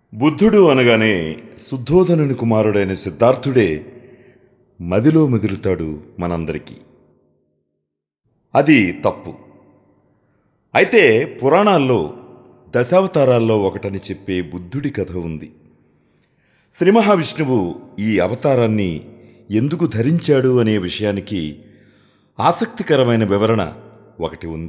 బుద్ధుడు అనగానే శుద్ధోధనుని కుమారుడైన సిద్ధార్థుడే మదిలో మెదులుతాడు మనందరికీ అది తప్పు అయితే పురాణాల్లో దశావతారాల్లో ఒకటని చెప్పే బుద్ధుడి కథ ఉంది శ్రీ మహావిష్ణువు ఈ అవతారాన్ని ఎందుకు ధరించాడు అనే విషయానికి ఆసక్తికరమైన వివరణ ఒకటి ఉంది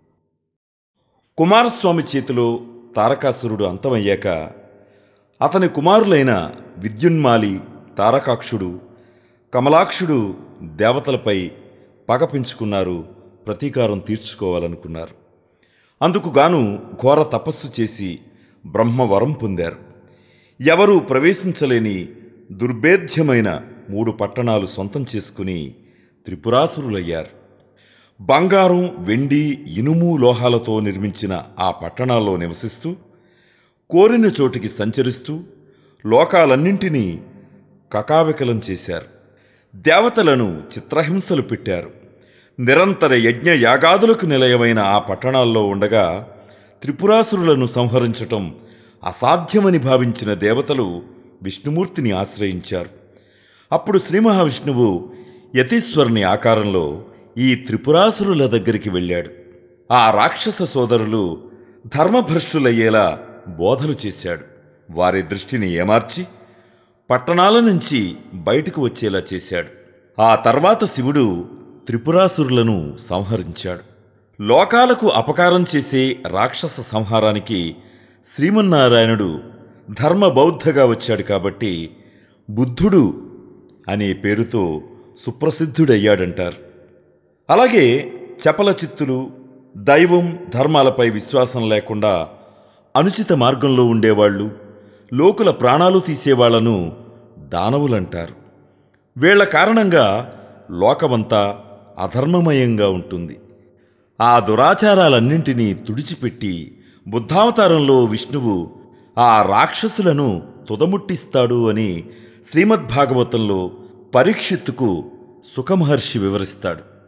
కుమారస్వామి చేతిలో తారకాసురుడు అంతమయ్యాక అతని కుమారులైన విద్యున్మాలి తారకాక్షుడు కమలాక్షుడు దేవతలపై పగ పెంచుకున్నారు ప్రతీకారం తీర్చుకోవాలనుకున్నారు అందుకు గాను ఘోర తపస్సు చేసి బ్రహ్మవరం పొందారు ఎవరూ ప్రవేశించలేని దుర్భేద్యమైన మూడు పట్టణాలు సొంతం చేసుకుని త్రిపురాసురులయ్యారు బంగారం వెండి ఇనుము లోహాలతో నిర్మించిన ఆ పట్టణాల్లో నివసిస్తూ కోరిన చోటికి సంచరిస్తూ లోకాలన్నింటినీ కకావికలం చేశారు దేవతలను చిత్రహింసలు పెట్టారు నిరంతర యజ్ఞ యాగాదులకు నిలయమైన ఆ పట్టణాల్లో ఉండగా త్రిపురాసురులను సంహరించటం అసాధ్యమని భావించిన దేవతలు విష్ణుమూర్తిని ఆశ్రయించారు అప్పుడు శ్రీ మహావిష్ణువు యతీశ్వరుని ఆకారంలో ఈ త్రిపురాసురుల దగ్గరికి వెళ్ళాడు ఆ రాక్షస సోదరులు ధర్మభ్రష్టులయ్యేలా బోధలు చేశాడు వారి దృష్టిని ఏమార్చి పట్టణాల నుంచి బయటకు వచ్చేలా చేశాడు ఆ తర్వాత శివుడు త్రిపురాసురులను సంహరించాడు లోకాలకు అపకారం చేసే రాక్షస సంహారానికి శ్రీమన్నారాయణుడు ధర్మబౌద్ధగా వచ్చాడు కాబట్టి బుద్ధుడు అనే పేరుతో సుప్రసిద్ధుడయ్యాడంటారు అలాగే చపల చిత్తులు దైవం ధర్మాలపై విశ్వాసం లేకుండా అనుచిత మార్గంలో ఉండేవాళ్ళు లోకుల ప్రాణాలు తీసేవాళ్లను దానవులంటారు వీళ్ల కారణంగా లోకమంతా అధర్మమయంగా ఉంటుంది ఆ దురాచారాలన్నింటినీ తుడిచిపెట్టి బుద్ధావతారంలో విష్ణువు ఆ రాక్షసులను తుదముట్టిస్తాడు అని శ్రీమద్భాగవతంలో పరీక్షిత్తుకు సుఖమహర్షి వివరిస్తాడు